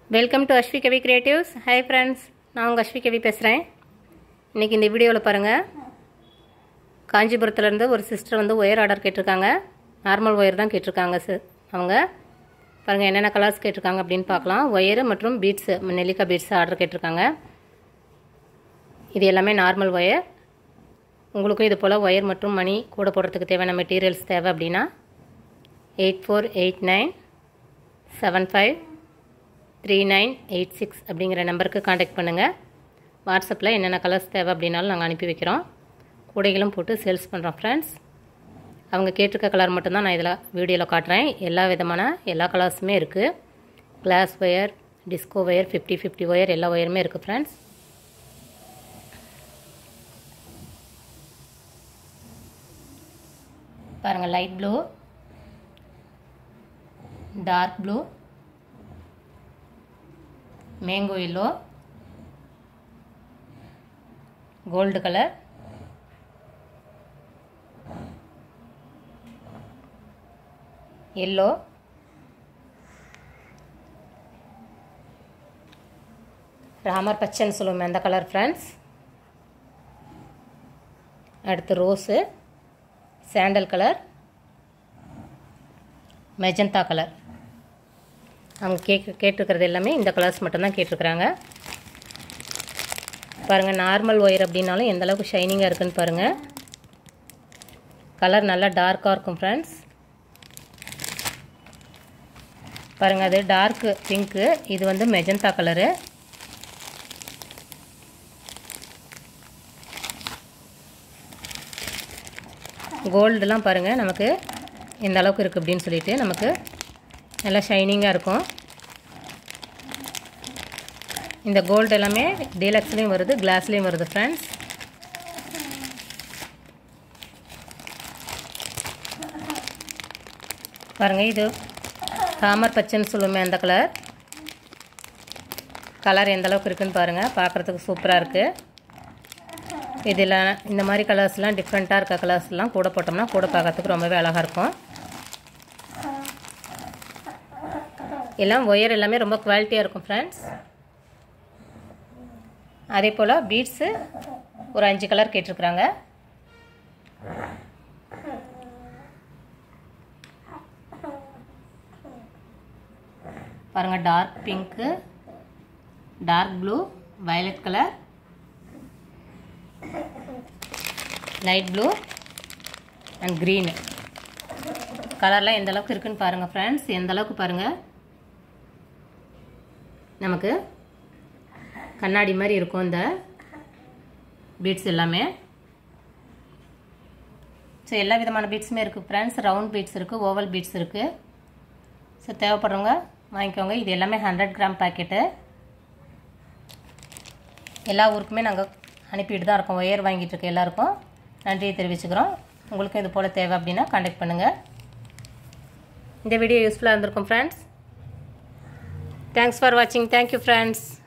welcome to Aswi Kavi creatives hi friends நான் உங்கள் அஸ்வி கவி பேசுகிறேன் இன்றைக்கி இந்த வீடியோவில் பாருங்கள் காஞ்சிபுரத்துலேருந்து ஒரு சிஸ்டர் வந்து ஒயர் ஆர்டர் கேட்டிருக்காங்க நார்மல் ஒயர் தான் கேட்டிருக்காங்க சார் அவங்க பாருங்கள் என்னென்ன கலர்ஸ் கேட்டிருக்காங்க அப்படின்னு பார்க்கலாம் ஒயரு மற்றும் பீட்ஸு நெல்லிக்காய் பீட்ஸ் ஆர்டர் கேட்டிருக்காங்க இது எல்லாமே நார்மல் ஒயர் உங்களுக்கும் இது போல் ஒயர் மற்றும் மணி கூட போடுறதுக்கு தேவையான மெட்டீரியல்ஸ் தேவை அப்படின்னா eight four eight nine seven five three nine eight six அப்படிங்கிற நம்பருக்கு காண்டாக்ட் பண்ணுங்கள் வாட்ஸ்அப்பில் என்னென்ன கலர்ஸ் தேவை அப்படின்னாலும் நாங்கள் அனுப்பி வைக்கிறோம் கூடைகளும் போட்டு சேல்ஸ் பண்ணுறோம் ஃப்ரெண்ட்ஸ் அவங்க கேட்டிருக்க கலர் மட்டும்தான் நான் இதில் வீடியோவில் காட்டுறேன் எல்லா விதமான எல்லா கலர்ஸுமே இருக்குது glass wire disco wire fifty fifty wire எல்லா ஒயருமே இருக்குது ஃப்ரெண்ட்ஸ் பாருங்கள் light blue dark blue mango yellow gold colour yellow Ramar பச்சைன்னு சொல்லுவோம் அந்த கலர் ஃப்ரெண்ட்ஸ் அடுத்து rose sandal colour magenta colour அவங்க கேட்க கேட்டிருக்கிறது எல்லாமே இந்த கலர்ஸ் மட்டும்தான் கேட்டிருக்கிறாங்க பாருங்கள் நார்மல் ஒயர் அப்படின்னாலும் எந்த அளவுக்கு ஷைனிங்காக இருக்குன்னு பாருங்கள் கலர் நல்லா டார்க்காக இருக்கும் ஃப்ரெண்ட்ஸ் பாருங்கள் அது டார்க்கு பிங்க்கு இது வந்து மெஜந்தா கலரு கோல்டுலாம் பாருங்கள் நமக்கு எந்த அளவுக்கு இருக்குது அப்படின்னு சொல்லிட்டு நமக்கு நல்லா ஷைனிங்காக இருக்கும் இந்த கோல்டு எல்லாமே டீலக்ஸ்லேயும் வருது கிளாஸ்லேயும் வருது ஃப்ரெண்ட்ஸ் பாருங்கள் இது தாமர் பச்சைன்னு சொல்லுவோமே அந்த கலர் கலர் எந்த அளவுக்கு இருக்குன்னு பாருங்கள் பார்க்குறதுக்கு சூப்பராக இருக்குது இதில் இந்த மாதிரி கலர்ஸ்லாம் டிஃப்ரெண்ட்டாக இருக்க கலர்ஸ்லாம் கூட போட்டோம்னா கூட பார்க்கறதுக்கு ரொம்பவே அழகாக இருக்கும் எல்லாம் ஒயர் எல்லாமே ரொம்ப குவாலிட்டியாக இருக்கும் ஃப்ரெண்ட்ஸ் அதே போல் பீட்ஸு ஒரு அஞ்சு கலர் கேட்டிருக்குறாங்க பாருங்கள் dark pink dark blue violet colour light blue and green கலர்லாம் எந்த அளவுக்கு இருக்குன்னு பாருங்கள் ஃப்ரெண்ட்ஸ் எந்த அளவுக்கு பாருங்கள் நமக்கு கண்ணாடி மாதிரி இருக்கும் இந்த பீட்ஸ் எல்லாமே ஸோ எல்லா விதமான பீட்ஸுமே இருக்குது ஃப்ரெண்ட்ஸ் ரவுண்ட் பீட்ஸ் இருக்குது ஓவல் பீட்ஸ் இருக்குது ஸோ தேவைப்படுறவங்க வாங்கிக்கோங்க இது எல்லாமே ஹண்ட்ரட் கிராம் பேக்கெட்டு எல்லா ஊருக்குமே நாங்கள் அனுப்பிட்டு தான் இருக்கோம் ஒயர் வாங்கிட்டு இருக்க எல்லாருக்கும் நன்றியை தெரிவிச்சுக்கிறோம் உங்களுக்கும் இது போல் தேவை அப்படின்னா காண்டாக்ட் பண்ணுங்கள் இந்த வீடியோ யூஸ்ஃபுல்லாக இருந்திருக்கும் ஃப்ரெண்ட்ஸ் தேங்க்ஸ் ஃபார் வாட்சிங் தேங்க்யூ ஃப்ரெண்ட்ஸ்